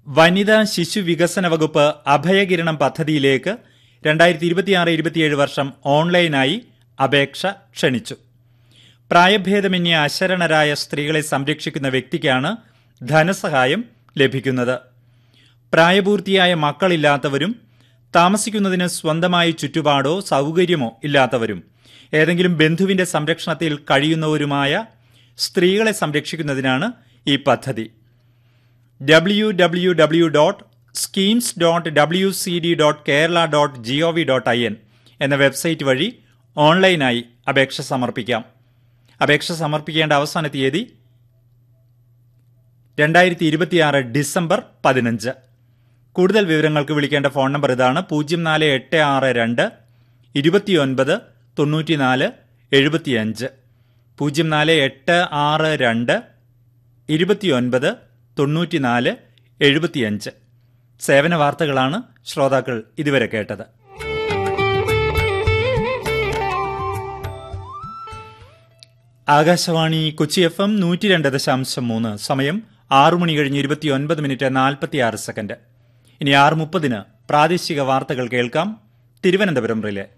വനിതാ ശിശു വികസന വകുപ്പ് അഭയകിരണം പദ്ധതിയിലേക്ക് രണ്ടായിരത്തി ഇരുപത്തിയാറ് ഇരുപത്തിയേഴ് വർഷം ഓൺലൈനായി അപേക്ഷ ക്ഷണിച്ചു പ്രായഭേദമന്യേ അശരണരായ സ്ത്രീകളെ സംരക്ഷിക്കുന്ന വ്യക്തിക്കാണ് ധനസഹായം ലഭിക്കുന്നത് പ്രായപൂർത്തിയായ മക്കളില്ലാത്തവരും താമസിക്കുന്നതിന് സ്വന്തമായി ചുറ്റുപാടോ സൗകര്യമോ ഇല്ലാത്തവരും ഏതെങ്കിലും ബന്ധുവിന്റെ സംരക്ഷണത്തിൽ കഴിയുന്നവരുമായ സ്ത്രീകളെ സംരക്ഷിക്കുന്നതിനാണ് ഈ പദ്ധതി W W W dot schemes dot W C D dot Kerala dot G O V dot I N എന്ന വെബ്സൈറ്റ് വഴി ഓൺലൈനായി അപേക്ഷ സമർപ്പിക്കാം അപേക്ഷ സമർപ്പിക്കേണ്ട അവസാന തീയതി രണ്ടായിരത്തി ഇരുപത്തിയാറ് ഡിസംബർ പതിനഞ്ച് കൂടുതൽ വിവരങ്ങൾക്ക് വിളിക്കേണ്ട ഫോൺ നമ്പർ ഇതാണ് പൂജ്യം നാല് എട്ട് ആറ് രണ്ട് ഇരുപത്തിയൊൻപത് തൊണ്ണൂറ്റിനാല് എഴുപത്തിയഞ്ച് പൂജ്യം നാല് എട്ട് ആറ് രണ്ട് ഇരുപത്തിയൊൻപത് തൊണ്ണൂറ്റിനാല് എഴുപത്തിയഞ്ച് സേവന വാർത്തകളാണ് ശ്രോതാക്കൾ ഇതുവരെ കേട്ടത് ആകാശവാണി കൊച്ചി എഫ് എം നൂറ്റി രണ്ട് ദശാംശം മൂന്ന് സമയം ആറു മണി കഴിഞ്ഞ് ഇരുപത്തിയൊൻപത് മിനിറ്റ് നാൽപ്പത്തിയാറ് സെക്കൻഡ് ഇനി ആറ് മുപ്പതിന് പ്രാദേശിക വാർത്തകൾ കേൾക്കാം തിരുവനന്തപുരം റിലേ